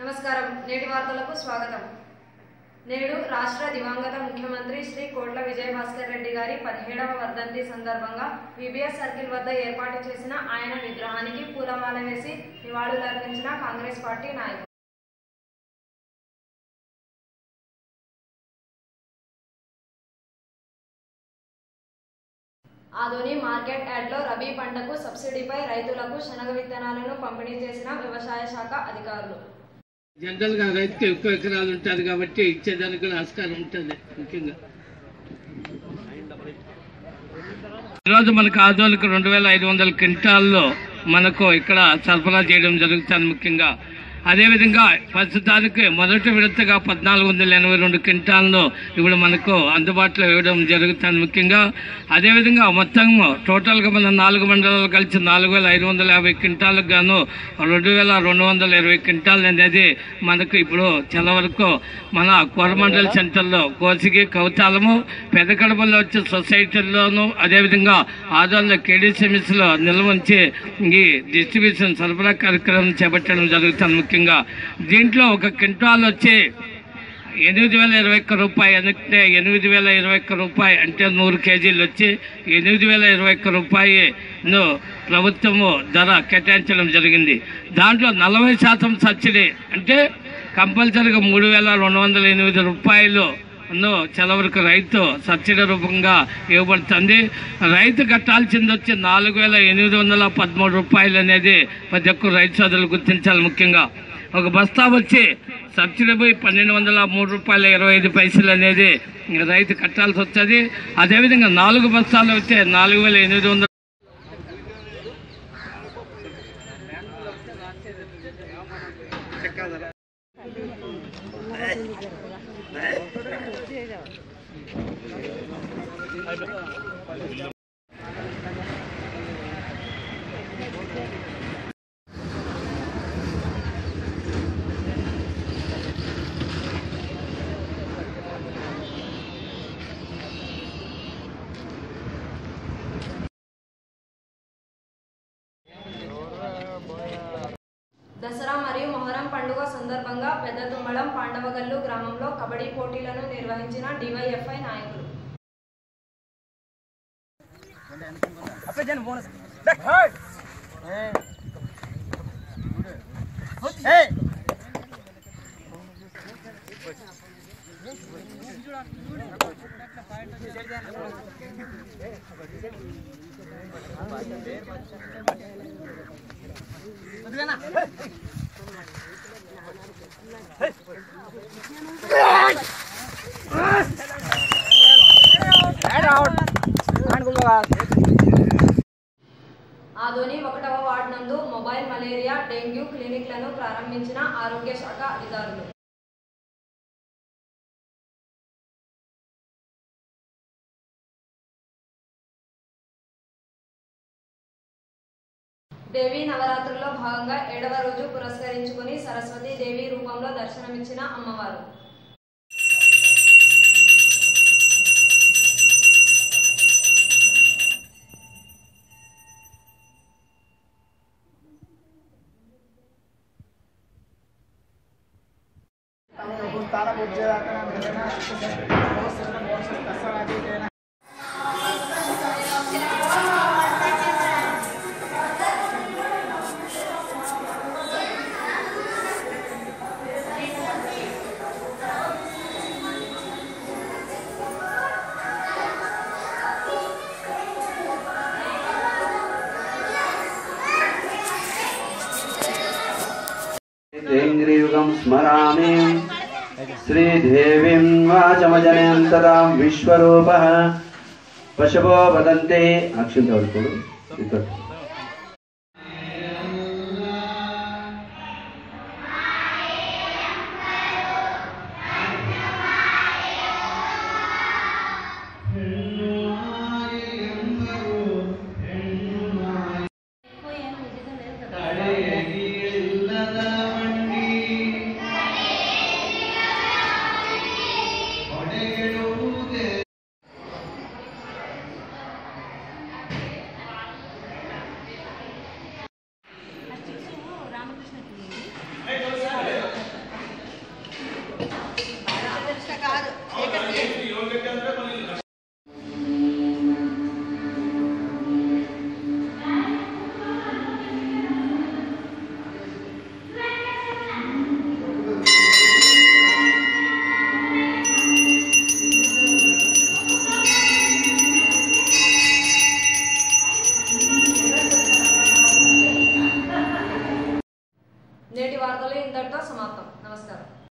నమస్కారం నేటి వార్తలకు స్వాగతం నేడు రాష్ట్ర దివంగత ముఖ్యమంత్రి శ్రీ కోట్ల విజయభాస్కర్ రెడ్డి గారి పదిహేడవ వర్ధంతి సందర్భంగా విబిఎస్ సర్కిల్ వద్ద ఏర్పాటు చేసిన ఆయన విగ్రహానికి పూలమాల వేసి నివాళులర్పించిన కాంగ్రెస్ పార్టీ నాయకులు ఆదోని మార్కెట్ యార్డ్లో రబీ పంటకు సబ్సిడీపై రైతులకు శనగ విత్తనాలను పంపిణీ చేసిన వ్యవసాయ శాఖ అధికారులు జనరల్ గా రైతుకి ఎక్కువ ఎకరాలు ఉంటుంది కాబట్టి ఇచ్చేదానికి కూడా ఆస్కారం ఉంటుంది ముఖ్యంగా ఈరోజు మనకు ఆదోళనకు రెండు వేల ఐదు వందల క్వింటాల్లో మనకు ఇక్కడ సరఫరా చేయడం జరుగుతుంది ముఖ్యంగా అదేవిధంగా ప్రస్తుతానికి మొదటి విడతగా పద్నాలుగు వందల ఎనభై రెండు క్వింటాల్లో ఇప్పుడు మనకు అందుబాటులో ఇవ్వడం జరుగుతుంది ముఖ్యంగా అదేవిధంగా మొత్తం టోటల్గా మన నాలుగు మండలాలు కలిసి నాలుగు వేల ఐదు వందల యాభై క్వింటాలకు గాను రెండు వేల రెండు వందల ఇరవై క్వింటాల్ అనేది మనకు ఇప్పుడు చాలా వరకు మన కోరమండల్ సెంటర్లో కోసిగి కౌతాలము పెదకడపలో వచ్చే సొసైటీల్లోనూ అదేవిధంగా ఆదోళన కేడీసీఎంఎస్లో నిల్వ ఉంచి ఈ డిస్ట్రిబ్యూషన్ సరఫరా కార్యక్రమం చేపట్టడం జరుగుతుంది ముఖ్యంగా దీంట్లో ఒక క్వింటాల్ వచ్చి ఎనిమిది వేల ఇరవై ఒక్క రూపాయి అంటే ఎనిమిది వేల ఇరవై ఒక్క రూపాయి అంటే నూరు కేజీలు వచ్చి ఎనిమిది వేల ఇరవై ఒక్క రూపాయిను ప్రభుత్వము ధర కేటాయించడం జరిగింది దాంట్లో నలభై శాతం సబ్సిడీ అంటే కంపల్సరీగా మూడు వేల రెండు వందల ఎనిమిది రూపాయలు ను చాలా వరకు రైతు సబ్సిడీ రూపంగా ఇవ్వబడుతుంది రైతు కట్టాల్సింది వచ్చి నాలుగు వేల ఎనిమిది వందల పదమూడు రూపాయలు అనేది ప్రతి ఒక్క రైతు సోదరులు గుర్తించాలి ముఖ్యంగా ఒక బస్తా వచ్చి సబ్సిడీ పోయి పన్నెండు వందల మూడు రూపాయల ఇరవై ఐదు పైసలు అనేది రైతు కట్టాల్సి వస్తుంది అదేవిధంగా నాలుగు బస్తాలు వచ్చే నాలుగు వేల ఎనిమిది వందల దసరా మరియు మొహరం పండుగ సందర్భంగా పెద్ద తుమ్మడం పాండవగల్లు గ్రామంలో కబడ్డీ పోటీలను నిర్వహించిన డివైఎఫ్ఐ నాయకులు ఆదోని ఒకటవ వార్డు నందు మొబైల్ మలేరియా డెంగ్యూ క్లినిక్లను ప్రారంభించిన ఆరోగ్య శాఖ అధికారులు దేవి నవరాత్రుల్లో భాగంగా ఏడవ రోజు పురస్కరించుకుని సరస్వతి దేవి రూపంలో దర్శనమిచ్చిన అమ్మవారు तेङ्ग्रियुगं स्मरामि श्रीदेवीं वाचमजनयन्तरां विश्वरूपः पशवो वदन्ति अक्षिन्तवल्कुडु